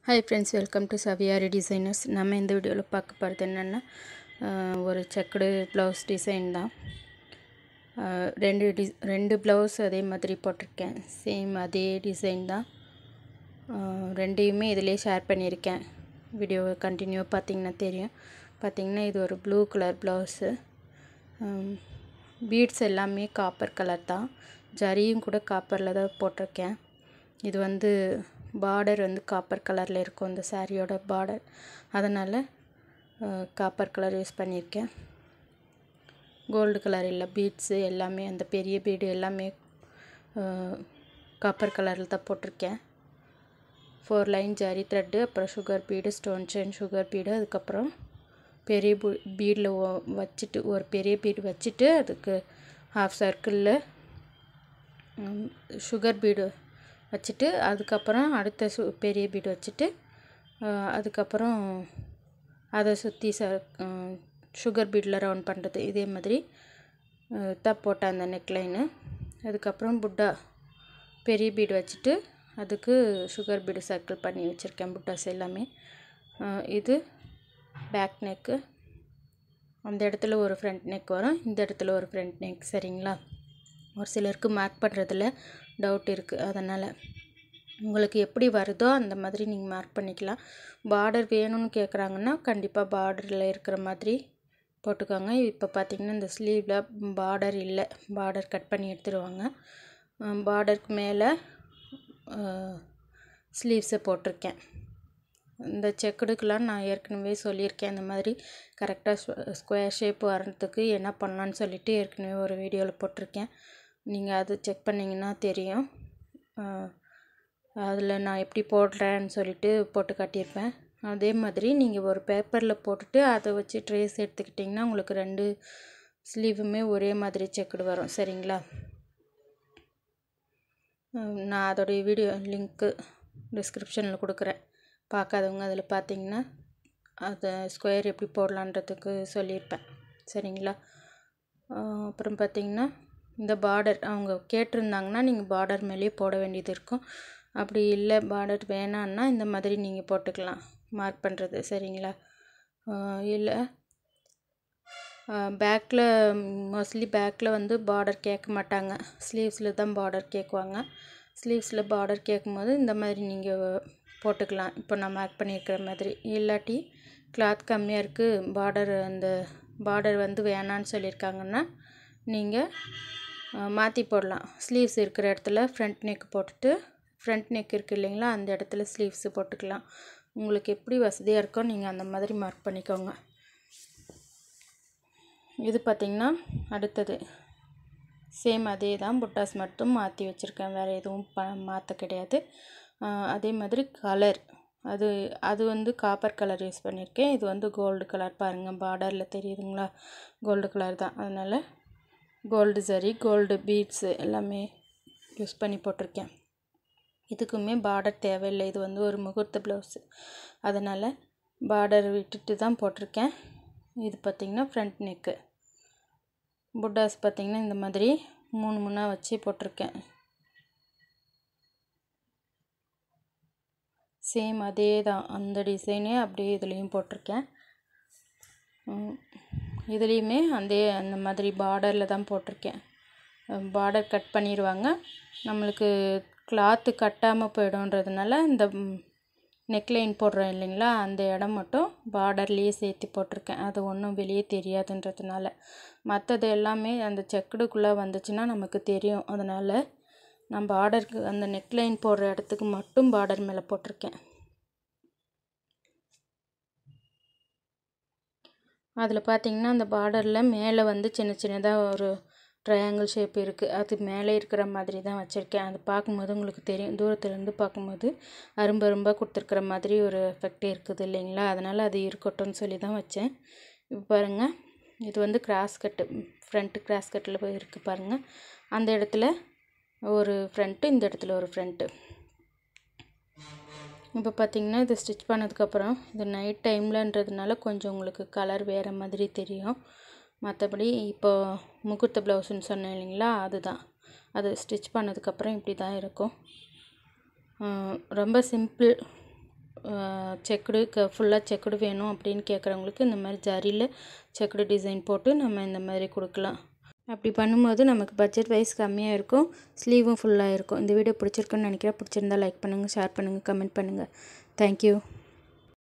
hi friends welcome to Saviyari designers நம்ம இந்த வீடியோவில் பார்க்க போகிறது என்னென்னா ஒரு செக்குடு ப்ளவுஸ் டிசைன் தான் ஆஹ் ரெண்டு டி ரெண்டு ப்ளவுஸ் அதே மாதிரி போட்டிருக்கேன் சேம் அதே டிசைன் தான் ஆஹ் ரெண்டையுமே இதிலே ஷேர் பண்ணியிருக்கேன் வீடியோவை கண்டினியூவாக பார்த்தீங்கன்னா தெரியும் பார்த்தீங்கன்னா இது ஒரு ப்ளூ கலர் ப்ளவுஸு பீட்ஸ் எல்லாமே காப்பர் கலர் தான் ஜரியும் கூட காப்பரில் தான் போட்டிருக்கேன் இது வந்து பார்டர் வந்து காப்பர் கலரில் இருக்கும் இந்த சாரியோட பார்டர் அதனால் காப்பர் கலர் யூஸ் பண்ணியிருக்கேன் கோல்டு கலர் இல்லை பீட்ஸு எல்லாமே அந்த பெரிய பீடு எல்லாமே காப்பர் கலரில் தான் போட்டிருக்கேன் ஃபோர் லைன் ஜரி த்ரெட்டு அப்புறம் sugar bead stone chain sugar bead அதுக்கப்புறம் பெரிய பு பீடில் வச்சுட்டு ஒரு பெரிய பீடு வச்சுட்டு அதுக்கு ஹாஃப் சர்க்கிளில் சுகர் பீடு வச்சுட்டு அதுக்கப்புறம் அடுத்த சு பெரிய பீடு வச்சுட்டு அதுக்கப்புறம் அதை சுற்றி ச சுகர் பீடில் ரவுண்ட் பண்ணுறது இதே மாதிரி தான் போட்டேன் அந்த நெக்லைனு அதுக்கப்புறம் புட்டா பெரிய பீடு வச்சுட்டு அதுக்கு சுகர் பீடு சர்க்கிள் பண்ணி வச்சுருக்கேன் புட்டாஸ் எல்லாமே இது பேக் நெக்கு அந்த இடத்துல ஒரு ஃப்ரண்ட் நெக் வரும் இந்த இடத்துல ஒரு ஃப்ரண்ட் நெக் சரிங்களா ஒரு சிலருக்கு மார்க் பண்ணுறதுல டவுட் இருக்குது அதனால் உங்களுக்கு எப்படி வருதோ அந்த மாதிரி நீங்கள் மார்க் பண்ணிக்கலாம் பார்டர் வேணும்னு கேட்குறாங்கன்னா கண்டிப்பாக பார்டரில் இருக்கிற மாதிரி போட்டுக்கோங்க இப்போ பார்த்திங்கன்னா இந்த ஸ்லீவில் பார்டர் இல்லை பார்டர் கட் பண்ணி எடுத்துருவாங்க பார்டருக்கு மேலே ஸ்லீவ்ஸை போட்டிருக்கேன் இந்த செக்குடுக்கெலாம் நான் ஏற்கனவே சொல்லியிருக்கேன் இந்த மாதிரி கரெக்டாக ஸ்கொயர் ஷேப் வர்றதுக்கு என்ன பண்ணலான்னு சொல்லிவிட்டு ஏற்கனவே ஒரு வீடியோவில் போட்டிருக்கேன் நீங்கள் அது செக் பண்ணிங்கன்னா தெரியும் அதில் நான் எப்படி போடுறேன்னு சொல்லிட்டு போட்டு காட்டியிருப்பேன் அதே மாதிரி நீங்கள் ஒரு பேப்பரில் போட்டுட்டு அதை வச்சு ட்ரேஸ் எடுத்துக்கிட்டிங்கன்னா உங்களுக்கு ரெண்டு ஸ்லீவுமே ஒரே மாதிரி செக்குடு வரும் சரிங்களா நான் அதோடைய வீடியோ லிங்க்கு டிஸ்கிரிப்ஷனில் கொடுக்குறேன் பார்க்காதவங்க அதில் பார்த்தீங்கன்னா அதை ஸ்கொயர் எப்படி போடலான்றதுக்கு சொல்லியிருப்பேன் சரிங்களா அப்புறம் பார்த்திங்கன்னா இந்த பார்டர் அவங்க கேட்டிருந்தாங்கன்னா நீங்கள் பார்டர் மேலேயே போட வேண்டியது இருக்கும் அப்படி இல்லை பார்டர் வேணான்னா இந்த மாதிரி நீங்கள் போட்டுக்கலாம் மார்க் பண்ணுறது சரிங்களா இல்லை பேக்கில் மோஸ்ட்லி பேக்கில் வந்து பார்டர் கேட்க மாட்டாங்க ஸ்லீவ்ஸில் தான் பார்டர் கேட்குவாங்க ஸ்லீவ்ஸில் பார்டர் கேட்கும்போது இந்த மாதிரி நீங்கள் போட்டுக்கலாம் இப்போ நான் மார்க் பண்ணியிருக்கிற மாதிரி இல்லாட்டி கிளாத் கம்மியாக இருக்குது பார்டர் அந்த பார்டர் வந்து வேணான்னு சொல்லியிருக்காங்கன்னா நீங்கள் மாற்றி போடலாம் ஸ்லீவ்ஸ் இருக்கிற இடத்துல ஃப்ரண்ட் நெக் போட்டுட்டு ஃப்ரண்ட் நெக் இருக்குது இல்லைங்களா அந்த இடத்துல ஸ்லீவ்ஸு போட்டுக்கலாம் உங்களுக்கு எப்படி வசதியாக இருக்கோ நீங்கள் அந்த மாதிரி மார்க் பண்ணிக்கோங்க இது பார்த்திங்கன்னா அடுத்தது சேம் அதே தான் புட்டாஸ் மட்டும் மாற்றி வச்சுருக்கேன் வேறு எதுவும் ப மாற்ற கிடையாது அதே மாதிரி கலர் அது அது வந்து காப்பர் கலர் யூஸ் பண்ணியிருக்கேன் இது வந்து கோல்டு கலர் பாருங்கள் பார்டரில் தெரியுதுங்களா கோல்டு கலர் தான் அதனால் கோல்டு சரி கோல்டு பீட்ஸு எல்லாமே யூஸ் பண்ணி போட்டிருக்கேன் இதுக்குமே பார்டர் தேவையில்லை இது வந்து ஒரு முகூர்த்த ப்ளவுஸு அதனால் பார்டர் விட்டுட்டு தான் போட்டிருக்கேன் இது பார்த்திங்கன்னா ஃப்ரண்ட் நெக்கு புட்டாஸ் பார்த்திங்கன்னா இந்த மாதிரி மூணு மூணாக வச்சு போட்டிருக்கேன் சேம் அதே தான் அந்த டிசைனே அப்படியே இதுலேயும் போட்டிருக்கேன் இதுலேயுமே அதே அந்த மாதிரி பார்டரில் தான் போட்டிருக்கேன் பார்டர் கட் பண்ணிடுவாங்க நம்மளுக்கு கிளாத்து கட்டாமல் போய்டும்ன்றதுனால இந்த நெக்லைன் போடுறோம் இல்லைங்களா அந்த இடம் மட்டும் பார்டர்லேயே சேர்த்து போட்டிருக்கேன் அது ஒன்றும் வெளியே தெரியாதுன்றதுனால மற்றது எல்லாமே அந்த செக்குடுக்குள்ளே வந்துச்சுன்னா நமக்கு தெரியும் அதனால் நான் பார்டருக்கு அந்த நெக்லைன் போடுற இடத்துக்கு மட்டும் பார்டர் மேலே போட்டிருக்கேன் அதில் பார்த்திங்கன்னா அந்த பார்டரில் மேலே வந்து சின்ன சின்னதாக ஒரு ட்ரையாங்கிள் ஷேப் இருக்குது அது மேலே இருக்கிற மாதிரி தான் வச்சுருக்கேன் அது பார்க்கும்போது உங்களுக்கு தெரியும் தூரத்துலேருந்து பார்க்கும்போது அரும்பு அரும்பாக கொடுத்துருக்குற மாதிரி ஒரு எஃபெக்ட் இருக்குது இல்லைங்களா அதனால் அது இருக்கட்டும்னு சொல்லி தான் வச்சேன் இப்போ பாருங்கள் இது வந்து கிராஸ் கட்டு ஃப்ரண்ட்டு கிராஸ் கட்டில் போய் இருக்குது பாருங்கள் அந்த இடத்துல ஒரு ஃப்ரண்ட்டு இந்த இடத்துல ஒரு ஃப்ரண்ட்டு இப்போ பார்த்திங்கன்னா இது ஸ்டிச் பண்ணதுக்கப்புறம் இது நைட் டைம்லன்றதுனால கொஞ்சம் உங்களுக்கு கலர் வேறு மாதிரி தெரியும் மற்றபடி இப்போ முகூர்த்த ப்ளவுஸுன்னு சொன்னேன் இல்லைங்களா அதுதான் அது ஸ்டிச் பண்ணதுக்கப்புறம் இப்படி தான் இருக்கும் ரொம்ப சிம்பிள் செக்குடு க ஃபுல்லாக செக்குடு வேணும் அப்படின்னு கேட்குறவங்களுக்கு இந்த மாதிரி ஜரியில் செக்குடு டிசைன் போட்டு நம்ம இந்த மாதிரி கொடுக்கலாம் அப்படி பண்ணும்போது நமக்கு பட்ஜெட் வைஸ் கம்மியாக இருக்கும் ஸ்லீவும் ஃபுல்லாக இருக்கும் இந்த வீடியோ பிடிச்சிருக்குன்னு நினைக்கிறேன் பிடிச்சிருந்தா லைக் பண்ணுங்கள் ஷேர் பண்ணுங்கள் கமெண்ட் பண்ணுங்கள் தேங்க்யூ